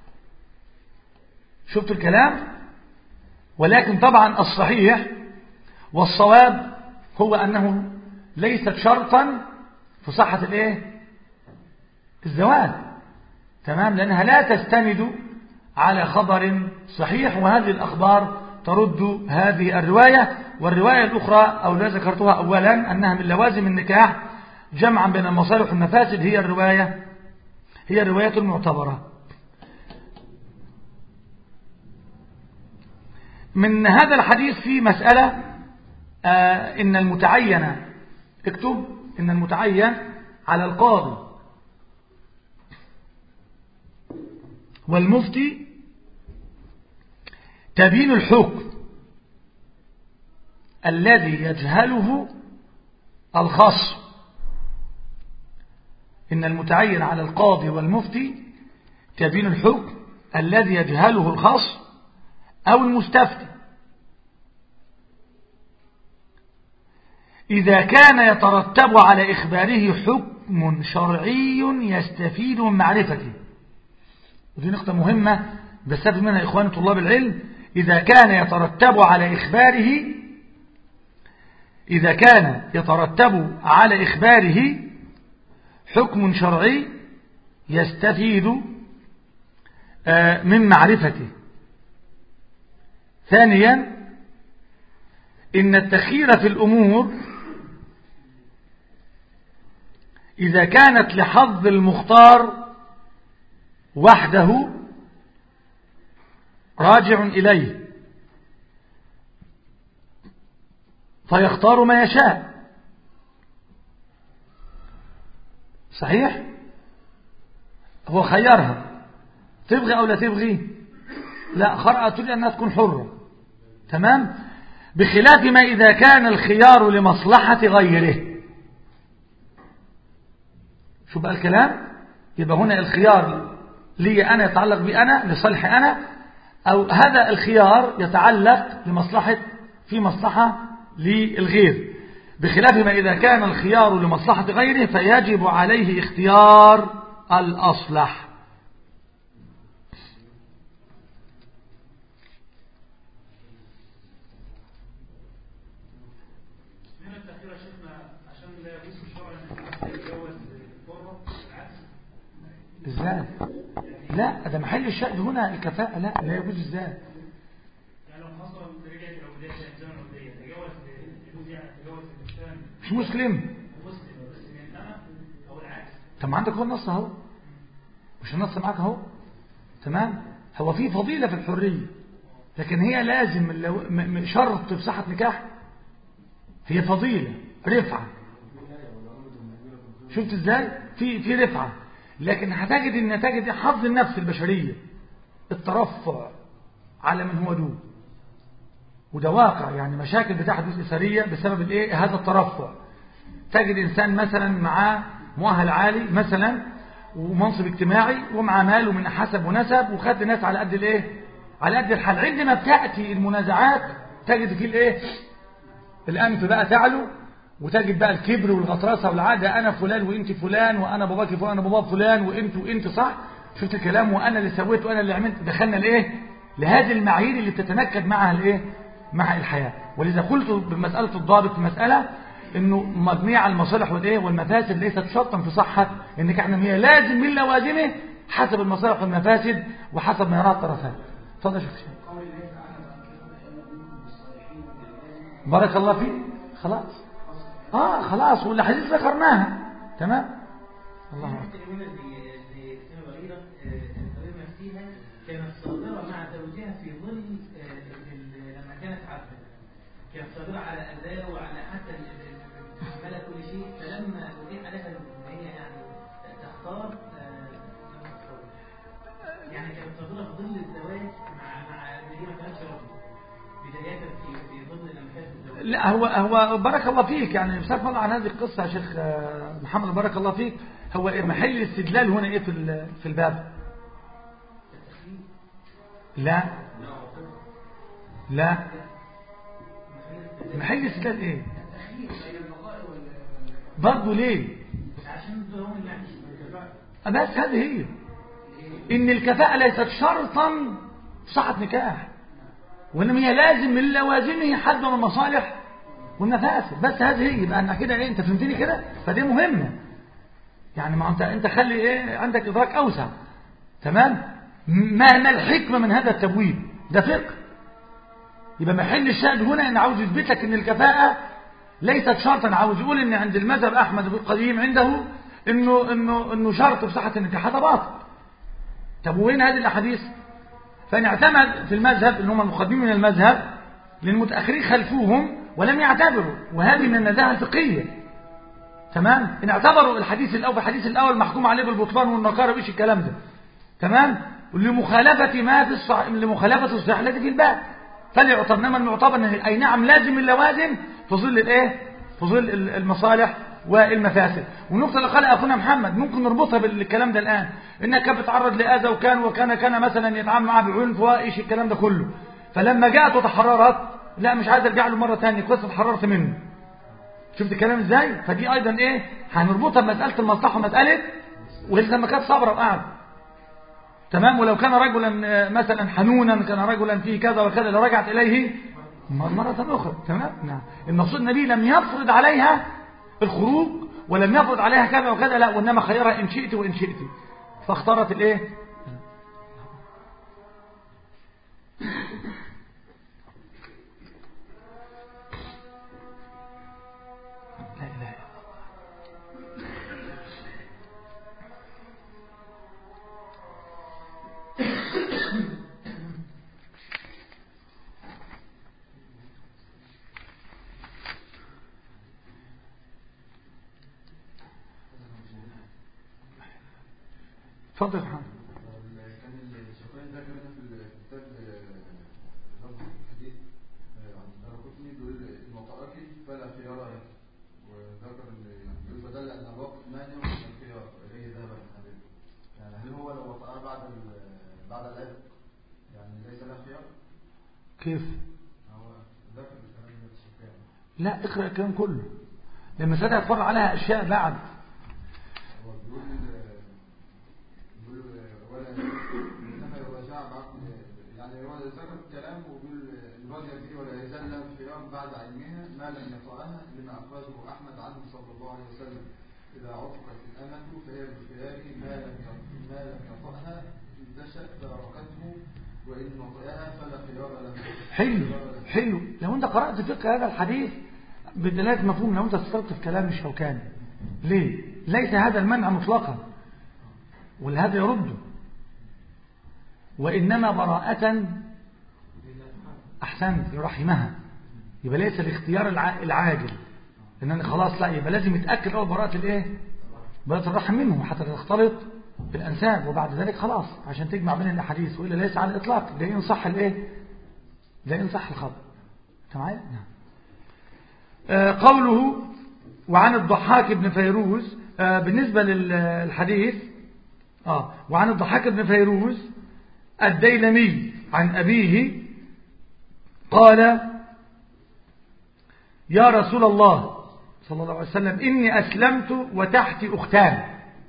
شفتوا الكلام ولكن طبعا الصحيح والصواب هو أنه ليست شرطا في صحة الايه الزواج تمام لأنها لا تستند على خبر صحيح وهذه الأخبار ترد هذه الرواية والرواية الأخرى أو لا ذكرتها أولا أنها من لوازم النكاح جمعا بين المصالح والمفاسد هي الرواية هي الرواية المعتبرة من هذا الحديث في مسألة آه إن المتعين اكتب إن المتعين على القاضي والمفتي تبين الحكم الذي يجهله الخصم إن المتعين على القاضي والمفتي تبين الحكم الذي يجهله الخصم أو المستفتي إذا كان يترتب على إخباره حكم شرعي يستفيد من معرفته ودي نقطة مهمة بستفيد منها إخواني طلاب العلم إذا كان يترتب على إخباره إذا كان يترتب على إخباره حكم شرعي يستفيد من معرفته ثانيا إن التخير في الأمور إذا كانت لحظ المختار وحده راجع إليه فيختار ما يشاء صحيح هو خيرها تبغي أو لا تبغي لا خرأة تريد أنها تكون حرة تمام بخلاف ما إذا كان الخيار لمصلحة غيره شو بقى الكلام يبقى هنا الخيار لي أنا يتعلق بي أنا لصالح أنا أو هذا الخيار يتعلق لمصلحة في مصلحة للغير بخلاف ما إذا كان الخيار لمصلحة غيره فيجب عليه اختيار الأصلح هنا التأخير يا شيخنا عشان لا يجوز الشرع ان يتجوز بره العكس ازاي لا ده محل الشأن هنا الكفاءة لا لا يجوز ازاي يعني لو حصل رجعت العبودية الإنسان العبودية تجوز يجوز يعني تجوز الإنسان مش مسلم مسلم بس من أنا أو العكس طب ما عندك هو النص اهو مش النص معاك اهو تمام هو في فضيلة في الحرية لكن هي لازم لو م- م- شرط بصحة نكاح هي فضيلة رفعة شفت ازاي في في رفعة لكن هتجد ان تجد حظ النفس البشرية الترفع على من هو دون وده واقع يعني مشاكل بتحدث أسرية بسبب الايه هذا الترفع تجد إنسان مثلا معاه مؤهل عالي مثلا ومنصب اجتماعي ومعاه مال ومن حسب ونسب وخد الناس على قد الايه على قد الحال عندما بتأتي المنازعات تجد فيه الايه الأنف بقى تعلو وتجد بقى الكبر والغطرسة والعادة أنا فلان وإنت فلان وأنا باباك فلان وأنا بابا فلان وإنت وإنت صح شفت الكلام وأنا اللي سويت وأنا اللي عملت دخلنا الإيه لهذه المعايير اللي بتتنكد معها الإيه مع الحياة ولذا قلت بمسألة الضابط في مسألة انه مبنية على المصالح والايه والمفاسد ليست شرطا في صحة انك احنا هي لازم من لوازمه حسب المصالح والمفاسد وحسب ما يراه الطرفان اتفضل يا شيخ هشام. بارك الله فيك خلاص اه خلاص والاحاديث ذكرناها تمام الله أكبر. حتى اليمينة زي زي اختنا بغيرة الطريقة نفسها كانت صابرة مع زوجها في ظل آه، ال- لما كانت عبدا كانت صابرة على أذاه وعلى حتى ال- ال- استعمال كل شيء فلما أتيح عليها إن هي يعني تختار آه، لم تختار يعني كانت صابرة في ظل الزواج مع مع إن هي ما كانتش راضية بداية في في ظل لما كانت الزواج لا هو هو بارك الله فيك يعني بصرف الله عن هذه القصة يا شيخ آه، محمد بارك الله فيك هو محل الاستدلال هنا ايه في ال- في الباب لا لا محل الاستدلال ايه برضه ليه عشان دوام المعيشة بس هذه هي ان الكفاءة ليست شرطا في صحة نكاح وانما هي لازم من لوازمه حد من المصالح والمفاسد بس هذه هي يبقى انا كده ايه انت فهمتني كده فدي مهمة يعني ما انت انت خلي ايه عندك ادراك اوسع تمام ما ما الحكمة من هذا التبويب ده فقه يبقى محل الشاهد هنا ان عاوز يثبت لك ان الكفاءة ليست شرطا عاوز يقول ان عند المذهب احمد القديم عنده انه انه انه شرط في صحة النكاح هذا باطل طب وين هذه الاحاديث فان اعتمد في المذهب ان هم المقدمين من المذهب للمتاخرين خلفوهم ولم يعتبروا وهذه من النزاهه الفقهيه تمام ان اعتبروا الحديث الاول الحديث الاول محكوم عليه بالبطلان والنكاره بايش الكلام ده تمام لمخالفه ما في الصح... لمخالفه الصحيح الذي في الباب فليعتبر انما المعتبر ان اي نعم لازم اللوازم في ظل الايه في ظل المصالح والمفاسد والنقطة اللي قالها أخونا محمد ممكن نربطها بالكلام ده الآن إنك كانت بتعرض لأذى وكان وكان كان مثلا يتعامل معاه بعنف وإيش الكلام ده كله فلما جاءت وتحررت لا مش عايز ارجع له مرة ثانية كويس اتحررت منه شفت الكلام ازاي فدي ايضا ايه هنربطها بمسألة المصلحة ومسألة وهي لما كانت صابرة وقاعدة تمام ولو كان رجلا آه، مثلا حنونا كان رجلا فيه كذا وكذا لرجعت اليه مرة أخرى تمام نعم المقصود النبي لم يفرض عليها الخروج ولم يفرض عليها كذا وكذا لا وإنما خيرها إن شئت وإن شئت فاختارت الإيه لا إله إلا الله اتفضل يا محمد كان الشيخين ده كمان في الكتاب لفظ الحديث عن الدرقطني بيقول المطاركي فلا خيار له وذكر ان يقول فدل ان الوقت مانع من الخيار واليه ذهب الحنابلة يعني هل هو لو وطأها بعد ال- بعد العتق يعني ليس له خيار كيف هو ذكر الكلام ده السكان لا اقرأ الكلام كله لما سادة يتفرع عليها أشياء بعد هو بيقول بيقول ولا انما يراجع بعض يعني هو ذكر الكلام وبيقول الراجع فيه ولا يزال له خيار بعد علمها ما لم يطعها لما اخرجه احمد عنه صلى الله عليه وسلم اذا عتقت الامه فهي بالخيار ما لم يط- ما لم يطعها ان تشأ فارقته وان وطئها فلا خيار له حلو حلو لو انت قرأت فقه هذا الحديث بدلالة مفهوم لو انت استطرت في كلام الشوكاني ليه ليس هذا المنع مطلقا ولهذا يرده وإنما براءة أحسنت يرحمها يبقى ليس الاختيار الع- العاجل ان انا خلاص لا يبقى لازم يتأكد اول براءة الايه براءة الرحم منه حتى تختلط بالأنساب وبعد ذلك خلاص عشان تجمع بين الأحاديث وإلا ليس على الإطلاق ده إن صح الايه ده إن صح الخبر انت معايا نعم آه، قوله وعن الضحاك بن فيروز آه، بالنسبة للحديث آه وعن الضحاك بن فيروز الديلمي عن أبيه قال يا رسول الله صلى الله عليه وسلم إني أسلمت وتحتي أختان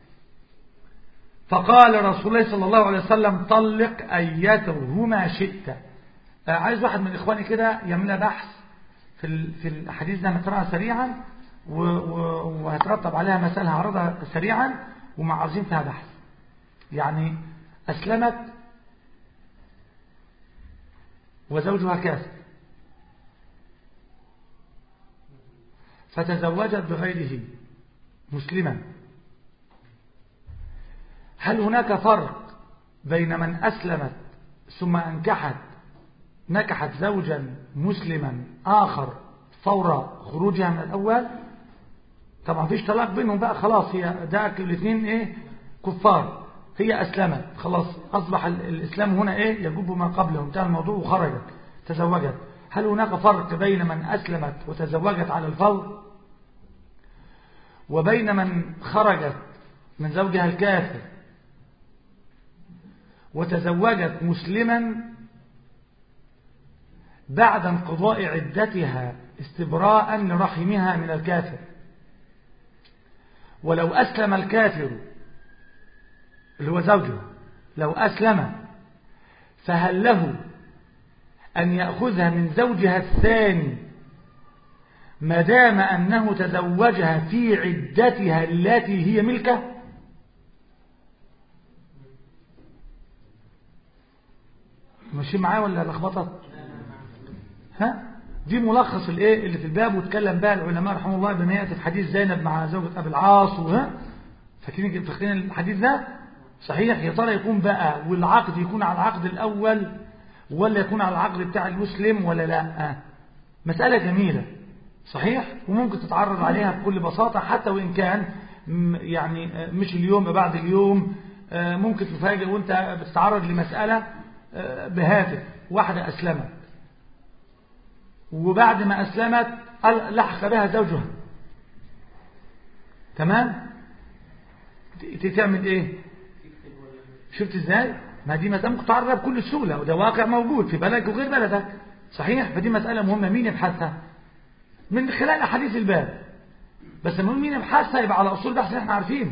فقال رسول الله صلى الله عليه وسلم طلق أيتهما شئت آه، عايز واحد من إخواني كده يعمل بحث في ال- في الحديث ده نقرأها سريعا و- و- وهترتب عليها مسألة هعرضها سريعا ومع عاوزين فيها بحث يعني أسلمت وزوجها كافر فتزوجت بغيره مسلما هل هناك فرق بين من أسلمت ثم أنكحت نكحت زوجا مسلما آخر فور خروجها من الأول طبعا فيش طلاق بينهم بقى خلاص هي ده الاثنين ايه كفار هي أسلمت خلاص أصبح ال- الإسلام هنا ايه يجب ما قبله انتهى الموضوع وخرجت تزوجت هل هناك فرق بين من أسلمت وتزوجت على الفور وبين من خرجت من زوجها الكافر وتزوجت مسلما بعد انقضاء عدتها استبراء لرحمها من الكافر ولو أسلم الكافر اللي هو زوجها لو أسلم فهل له أن يأخذها من زوجها الثاني ما دام أنه تزوجها في عدتها التي هي ملكه ماشي معاه ولا لخبطت ها دي ملخص الايه اللي في الباب واتكلم بها العلماء رحمه الله بما ياتي في حديث زينب مع زوجة ابي العاص وها فاكرين فاكرين الحديث ده صحيح يا ترى يكون بقى والعقد يكون على العقد الاول ولا يكون على العقد بتاع المسلم ولا لا مسألة جميلة صحيح وممكن تتعرض عليها بكل بساطة حتى وإن كان م- يعني آه، مش اليوم بعد اليوم آه، ممكن تفاجئ وانت بتتعرض لمسألة آه، بهاتف واحدة أسلمت وبعد ما أسلمت قال- لحق بها زوجها تمام ت- تعمل ايه شفت ازاي ما دي مسألة ممكن تعرضها بكل سهولة وده واقع موجود في بلدك وغير بلدك صحيح فدي مسألة مهمة مين يبحثها من خلال أحاديث الباب بس المهم مين يبحثها يبقى على أصول بحث احنا عارفينه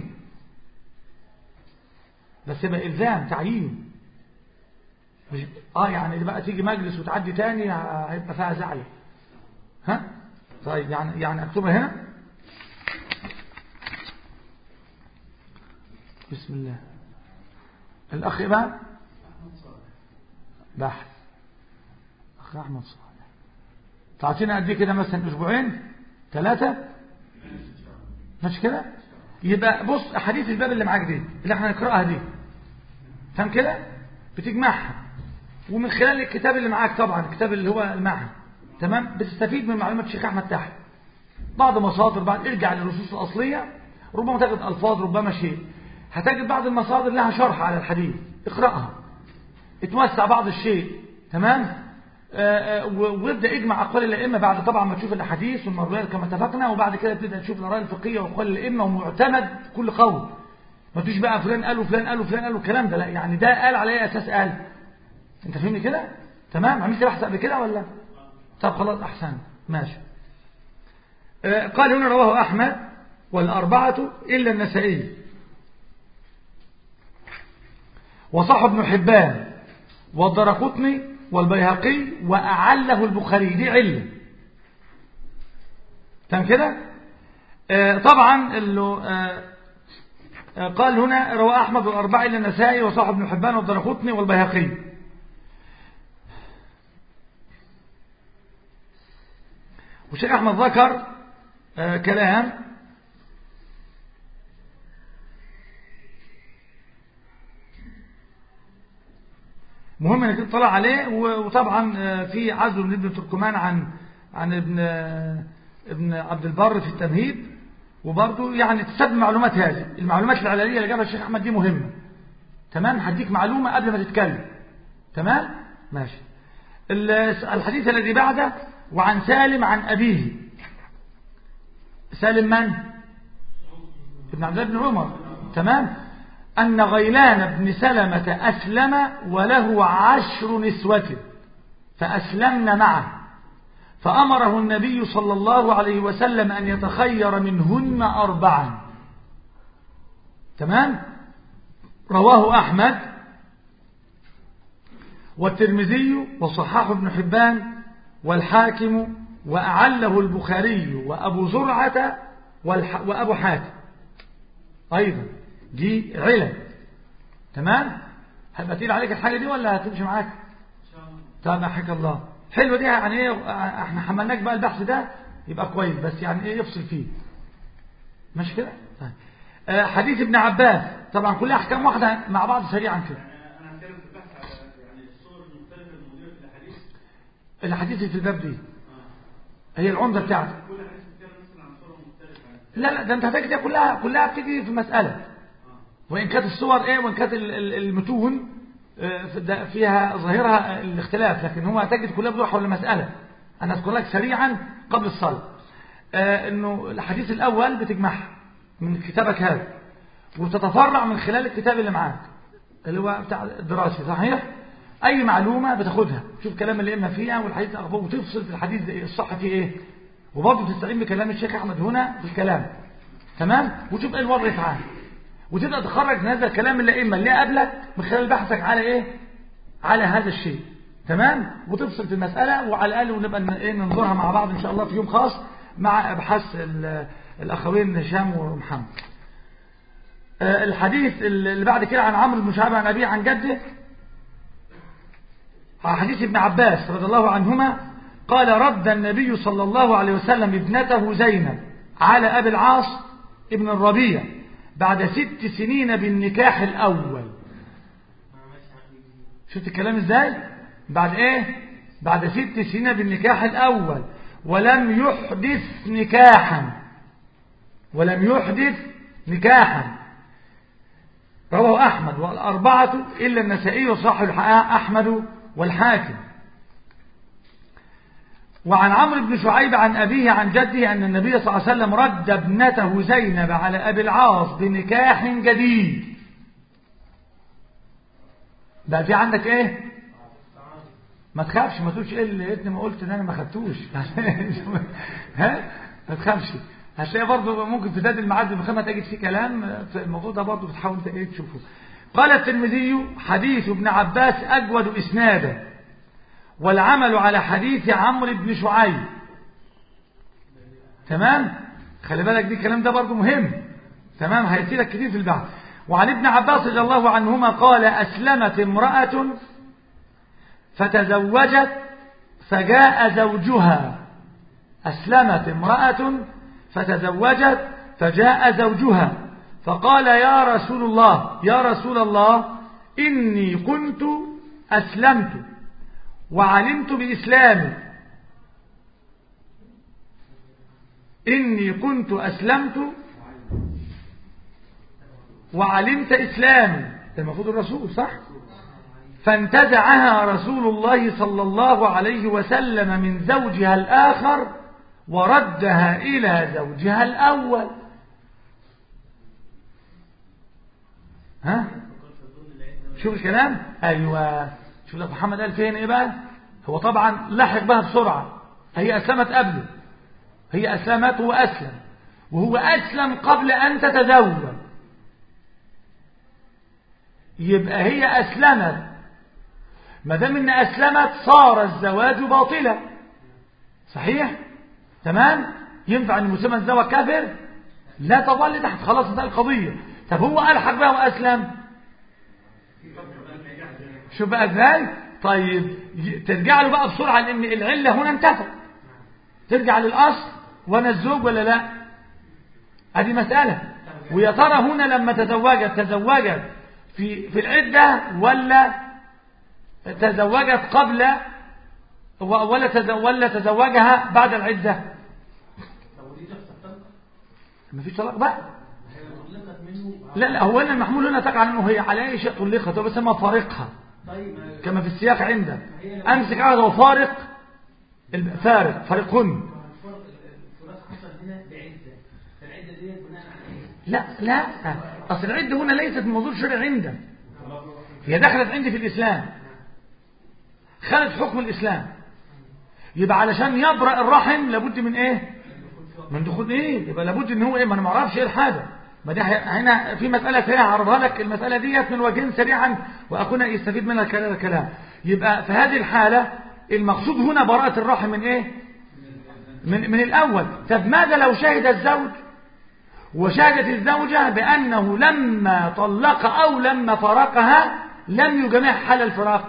بس يبقى إلزام تعيين مش اه يعني بقى تيجي مجلس وتعدي تاني هيبقى فيها زعل ها طيب يعني يعني اكتبها هنا بسم الله الاخ إيه بقى بحث اخ احمد صالح تعطينا قد ايه كده مثلا اسبوعين ثلاثه مش كده يبقى بص احاديث الباب اللي معاك دي اللي احنا هنقراها دي فاهم كده بتجمعها ومن خلال الكتاب اللي معاك طبعا الكتاب اللي هو المعهد تمام بتستفيد من معلومات الشيخ احمد تحت بعض مصادر بعد ارجع للنصوص الاصليه ربما تجد الفاظ ربما شيء هتجد بعض المصادر لها شرح على الحديث اقراها اتوسع بعض الشيء تمام آه، آه، و- وابدا اجمع اقوال الائمه بعد طبعا ما تشوف الاحاديث والمرويات كما اتفقنا وبعد كده تبدا تشوف الاراء الفقهيه واقوال الائمه ومعتمد كل قول ما تجيش بقى فلان قال وفلان قال وفلان قال والكلام ده لا يعني ده قال على اي اساس قال انت فهمني كده تمام عملت بحث قبل كده ولا طب خلاص احسن ماشي آه، قال هنا رواه احمد والاربعه الا النسائي وصح ابن حبان والدرقطني والبيهقي واعله البخاري دي عله تمام كده آه، طبعا اللي آه، آه، قال هنا رواه احمد والاربعه الا النسائي وصح ابن حبان والدرقطني والبيهقي والشيخ أحمد ذكر آه كلام مهم انك تطلع عليه و- وطبعا آه، في عزو من ابن تركمان عن عن ابن آه، ابن عبد البر في التمهيد وبرضه يعني تستخدم المعلومات هذه المعلومات العلاليه اللي جابها الشيخ احمد دي مهمه تمام هديك معلومه قبل ما تتكلم تمام ماشي ال- الحديث الذي بعده وعن سالم عن أبيه سالم من؟ ابن عبد الله بن عمر تمام أن غيلان بن سلمة أسلم وله عشر نسوة فأسلمن معه فأمره النبي صلى الله عليه وسلم أن يتخير منهن أربعا تمام رواه أحمد والترمذي وصححه ابن حبان والحاكم وأعله البخاري وأبو زرعة والح... وأبو حاتم أيضا دي علل تمام هيبقى تقيل عليك الحاجة دي ولا هتمشي معاك طب حكى الله حلوة دي يعني ايه احنا حملناك بقى البحث ده يبقى كويس بس يعني ايه يفصل فيه ماشي كده طيب. آه حديث ابن عباس طبعا كلها احكام واحدة مع بعض سريعا كده يعني انا هتكلم في البحث على يعني الصور المختلفه الموجوده في الاحاديث الحديث اللي في الباب دي اه هي العمدة بتاعتك كل حديث بيتكلم مثلا عن صوره مختلفه لا لا ده انت هتجد كلها كلها بتيجي في مسألة وإن كانت الصور إيه وإن كانت ال- ال- المتون آه، في- ده فيها ظاهرها الاختلاف لكن هو هتجد كلها بتدور حول المسألة أنا أذكر لك سريعا قبل الصلاة آه، إنه الحديث الأول بتجمعها من كتابك هذا وتتفرع من خلال الكتاب اللي معاك اللي هو بتاع الدراسي صحيح أي معلومة بتاخدها تشوف كلام اللي إما فيها والحديث الأخبار وتفصل في الحديث ده إيه، الصح فيه إيه وبرضه تستعين بكلام الشيخ أحمد هنا في الكلام تمام وتشوف إيه الوضع تعالى وتبدأ تخرج من هذا الكلام اللي إما اللي قبلك من خلال بحثك على إيه على هذا الشيء تمام وتفصل في المسألة وعلى الأقل ونبقى ن- إيه ننظرها مع بعض إن شاء الله في يوم خاص مع أبحاث ال- الأخوين هشام ومحمد آه، الحديث اللي بعد كده عن عمرو بن شعيب عن أبيه عن جده حديث ابن عباس رضي الله عنهما قال رد النبي صلى الله عليه وسلم ابنته زينب على أبي العاص ابن الربيع بعد ست سنين بالنكاح الأول شفت الكلام ازاي بعد ايه بعد ست سنين بالنكاح الأول ولم يحدث نكاحا ولم يحدث نكاحا رواه أحمد والأربعة إلا النسائي وصاحب أحمد والحاكم وعن عمرو بن شعيب عن أبيه عن جده أن النبي صلى الله عليه وسلم رد ابنته زينب على أبي العاص بنكاح جديد بقى في عندك ايه ما تخافش ما تقولش ايه اللي لقيتني ما قلت ان انا ما خدتوش ها ما تخافش هتلاقي برضه ممكن في زاد المعاد بخمة تجد فيه كلام في الموضوع ده برضه بتحاول انت ايه تشوفه قال الترمذي حديث ابن عباس اجود اسنادا والعمل على حديث عمرو بن شعيب تمام خلي بالك دي الكلام ده برضه مهم تمام هيأتي لك كتير في البحث وعن ابن عباس رضي الله عنهما قال أسلمت امرأة فتزوجت فجاء زوجها أسلمت امرأة فتزوجت فجاء زوجها فقال يا رسول الله يا رسول الله إني كنت أسلمت وعلمت بإسلامي إني كنت أسلمت وعلمت إسلامي ده المفروض الرسول صح فانتزعها رسول الله صلى الله عليه وسلم من زوجها الآخر وردها إلى زوجها الأول ها شوف الكلام أيوة شوف لك محمد قال فين إيه بقى هو طبعا لحق بها بسرعة هي أسلمت قبله هي أسلمت وهو أسلم وهو أسلم قبل أن تتزوج يبقى هي أسلمت ما دام إن أسلمت صار الزواج باطلا صحيح تمام ينفع ان المسلم يتزوج كافر لا تظل تحت خلاص ده القضية طب هو ألحق بها وأسلم شوف بقى ازاي طيب ي- ترجع له بقى بسرعة لأن العلة هنا انتفت ترجع للأصل وأنا الزوج ولا لا هذه مسألة ويا ترى هنا لما تزوجت تزوجت في في العدة ولا تزوجت قبل و- ولا تز- ولا تزوجها بعد العدة طب ودي تحصل طلقة ما فيش طلاق بقى هي طلقت منه لا لا هو هنا المحمول هنا تقع انه هي على اي شيء طلقت هو بس ما فارقها طيب ما- كما في السياق عندك امسك عهد وفارق الب- فارق فارقهن الفرق الفراق حصل هنا بعدة فالعدة دي بناء على ايه؟ لا لا اصل العده هنا ليست من منظور شرع عندك هي دخلت عندي في الاسلام خلت حكم الاسلام يبقى علشان يبرأ الرحم لابد من ايه من دخول ايه يبقى لابد ان هو ايه ما انا ما اعرفش ايه الحاجه ما دي هنا في مساله ثانيه هعرضها لك المساله ديت من وجهين سريعا واخونا يستفيد منها الكلام الكلام يبقى في هذه الحاله المقصود هنا براءه الرحم من ايه من من الاول طب ماذا لو شهد الزوج وشهدت الزوجه بانه لما طلق او لما فارقها لم يجمع حال الفراق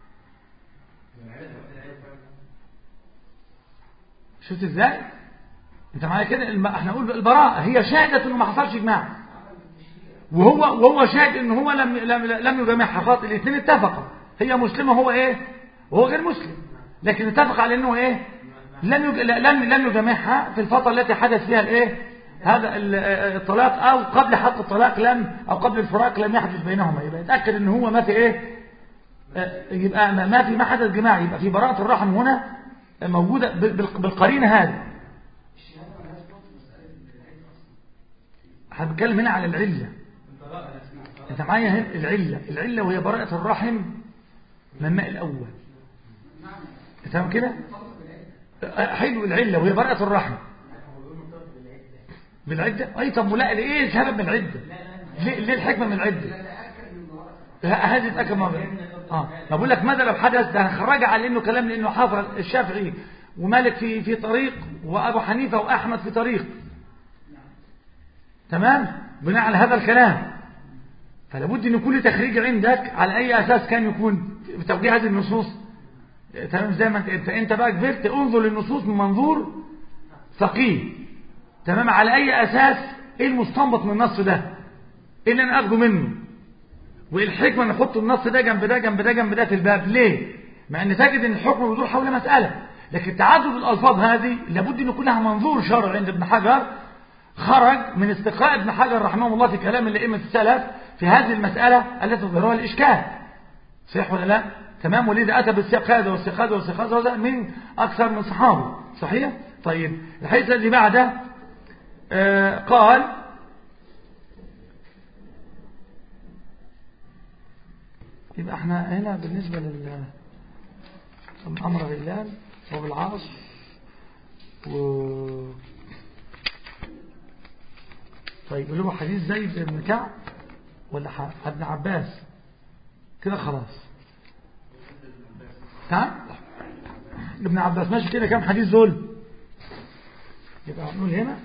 شفت ازاي انت معايا كده الم... احنا نقول البراءه هي شهدت انه ما حصلش اجماع وهو وهو شاهد ان هو لم لم لم يجامعها خاطئ الاثنين اتفقوا هي مسلمه هو ايه وهو غير مسلم لكن اتفق على انه ايه لم يج... لم لم يجامعها في الفتره التي حدث فيها الايه هذا ال- الطلاق او قبل حق الطلاق لم او قبل الفراق لم يحدث بينهما يبقى يتاكد ان هو ما في ايه آه، يبقى ما ما في ما حدث جماع يبقى في براءه الرحم هنا موجوده بال- بال- بالقرينه هذه هنتكلم هنا على العلة انت معايا هنا العلة العلة وهي براءة الرحم من الماء الأول تمام كده آه، حلو العلة وهي براءة الرحم بالعدة أي طب ولا إيه السبب من العدة ليه, ليه الحكمة من العدة لا هذه تتأكد من اه ما بقول لك ماذا لو حدث ده هنخرجها على انه كلام لانه حافظ الشافعي ومالك في في طريق وابو حنيفه واحمد في طريق تمام بناء على هذا الكلام فلا بد ان كل تخريج عندك على اي اساس كان يكون بتوجيه هذه النصوص تمام زي ما انت انت, انت بقى كبرت انظر للنصوص من منظور فقيه تمام على اي اساس ايه المستنبط من النص ده ايه اللي انا اخده منه وايه الحكمه ان احط النص ده جنب ده جنب ده جنب ده في الباب ليه مع ان تجد ان الحكم بيدور حول مساله لكن تعدد الالفاظ هذه لابد ان يكون لها منظور شرعي عند ابن حجر خرج من استقراء ابن حجر رحمه الله في كلام الائمه السلف في هذه المساله التي تظهرها الاشكال صحيح ولا لا تمام ولذا اتى بالسياق هذا والسياق هذا والسياق هذا وده من اكثر من صحابه صحيح طيب الحديث الذي بعده آه قال يبقى احنا هنا بالنسبة لل أمر غيلان وبالعاص و طيب اللي هو حديث زيد بن كعب ولا ح- ابن عباس كده خلاص تعال ابن عباس ماشي كده كام حديث دول يبقى هنقول هنا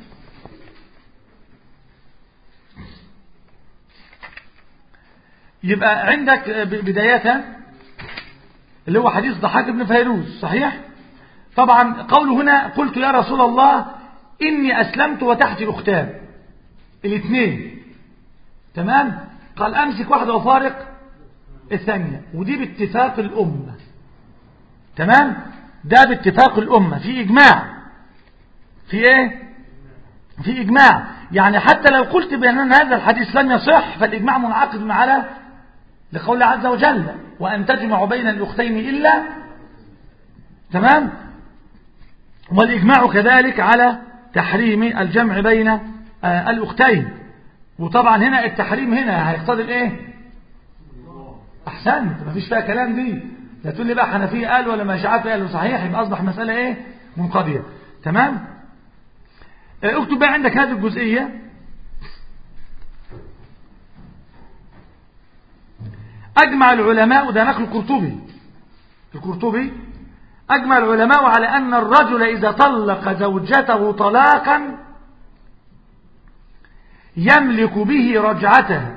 يبقى عندك ب- بداية اللي هو حديث ضحاك بن فيروز صحيح طبعا قوله هنا قلت يا رسول الله إني أسلمت وتحتي أختان الاثنين تمام قال أمسك واحدة وفارق الثانية ودي باتفاق الأمة تمام ده باتفاق الأمة في إجماع في إيه في إجماع يعني حتى لو قلت بأن هذا الحديث لم يصح فالإجماع منعقد على لقول الله عز وجل وأن تجمع بين الأختين إلا تمام والإجماع كذلك على تحريم الجمع بين آه، الأختين وطبعا هنا التحريم هنا هيقتضي الايه احسنت مفيش فيها كلام دي لا تقول لي بقى حنفية قال ولا مشاعات قالوا صحيح يبقى أصبح مسألة إيه منقضية تمام آه، اكتب بقى عندك هذه الجزئية أجمع العلماء ده نقل القرطبي القرطبي أجمع العلماء على أن الرجل إذا طلق زوجته طلاقا يملك به رجعتها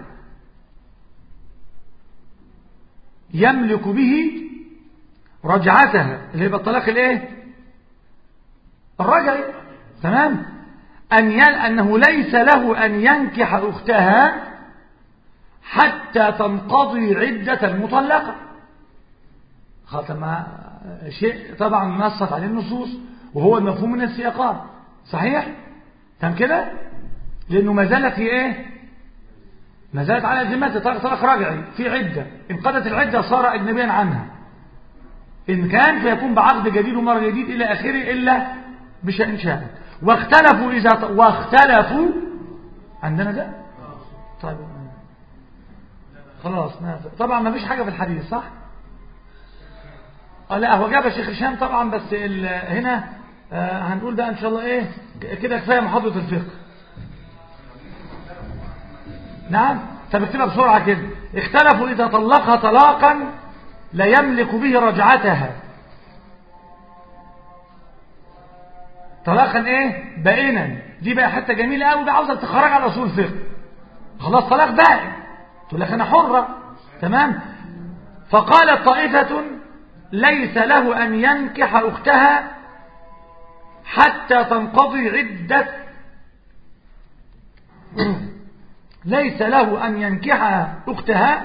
يملك به رجعتها اللي هي الطلاق الايه الرجعي تمام أن ين... أنه ليس له أن ينكح أختها حتى تنقضي عدة المطلقة خاطر ما شيء طبعا نصت عليه النصوص وهو المفهوم من السياقات صحيح تم كده لأنه ما زالت هي إيه ما زالت على ذمته طلاق طلاق رجعي في عدة إن قضت العدة صار أجنبيا عنها إن كان فيكون بعقد جديد ومرة جديد إلى آخره إلا بشأن شاهد واختلفوا إذا ط... واختلفوا عندنا ده طيب خلاص ما طبعا ما فيش حاجة في الحديث صح آه لا هو جاب الشيخ هشام طبعا بس ال... هنا آه هنقول بقى ان شاء الله ايه كده كفايه محاضره الفقه نعم طب اكتبها بسرعه كده اختلفوا اذا طلقها طلاقا لا يملك به رجعتها طلاقا ايه بائنا دي بقى حته جميله قوي بقى عاوزك تخرج على اصول الفقه خلاص طلاق بائن تقول لك انا حره تمام فقالت طائفه ليس له ان ينكح اختها حتى تنقضي عده ليس له ان ينكح اختها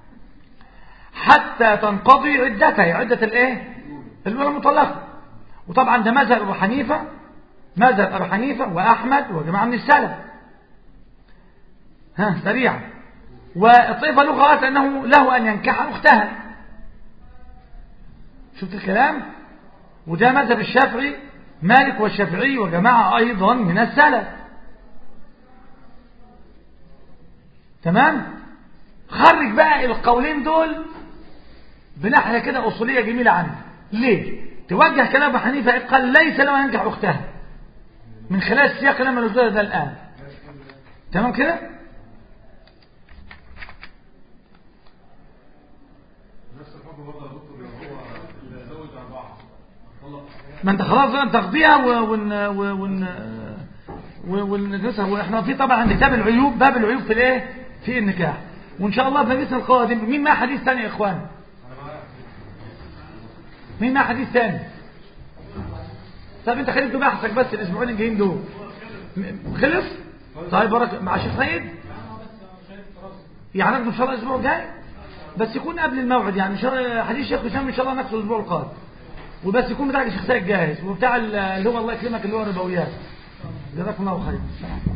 حتى تنقضي عدتها عده الايه الاولى المطلقه وطبعا ده مذهب ابو حنيفه مذهب ابو حنيفه واحمد وجماعه من السلف ها سريعا والطائفه الاخرى قالت انه له ان ينكح اختها شفت الكلام وده مذهب الشافعي مالك والشافعي وجماعه ايضا من السلف تمام خرج بقى القولين دول بناحيه كده اصوليه جميله عنه ليه توجه كلام ابو حنيفه قال ليس له ان ينكح اختها من خلال سياق كلام الأستاذ ده الآن تمام كده نفس الحكم برضه يا دكتور لو هو زوج أربعة طلق ما انت خلاص بقى تقضيها ون ون ون واحنا في طبعا عند كتاب العيوب باب العيوب في الايه في النكاح وان شاء الله في مجلس القادم مين ما حديث ثاني يا اخوان مين ما حديث ثاني طب انت خليك بحثك بس الاسبوعين الجايين دول م- خلص طيب بارك مع شيخ سيد يعني ناخده ان شاء الله الاسبوع الجاي بس يكون قبل الموعد يعني ان شاء الله حديث شيخ هشام ان شاء الله ناخده الاسبوع القادم وبس يكون بتاع الشيخ سيد جاهز وبتاع ال- اللي هو الله يكرمك اللي هو الربويات جزاكم الله خير